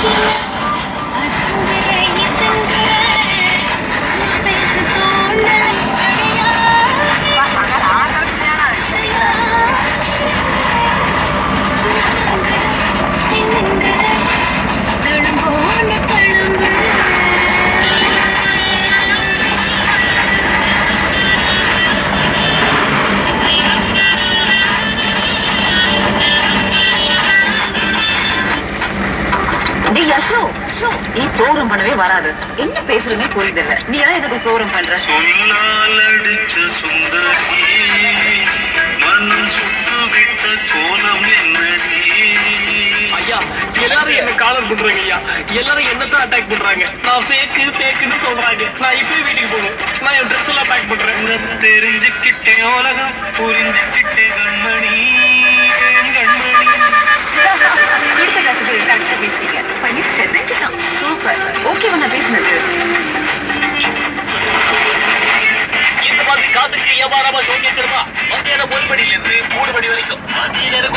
டேய் யஷோ நீ ப்ரோக்ராம் பண்ணவே வராது என்ன பேசுறதுனே புரியுதில்ல நீ எல்லாம் எனக்கு ப்ரோக்ராம் பண்ற சொன்னால் அடிச்ச சுந்தரி மனம் சுட்டு விட்ட கோலம் என்னடி ஐயா எல்லாரும் என்ன காலர் பண்றாங்க ஐயா எல்லாரும் என்னத்தான் அட்டாக் பண்றாங்க நான் ஃபேக்கு ஃபேக்குன்னு சொல்றாங்க நான் இப்பவே வீட்டுக்கு போகணும் நான் என் ட்ரெஸ் எல்லாம் பேக் பண்றேன் உனக்கு தெரிஞ்சுக்கிட்டேன் உலகம் புரிஞ்சுக்கிட்டேன் கண்மணி என் கண்மணி கொடுத்த காசுக்கு கரெக்டா பேசுறீங்க பையன் செஞ்சுட்டான் சூப்பர் ஓகேவா நான் பேசினது இந்த மாதிரி காசுக்கு வியாபாரமா சொல்லிட்டு இருக்கா மத்தியான ஒரு மணில இருந்து மூணு மணி வரைக்கும் மத்திய நேரம்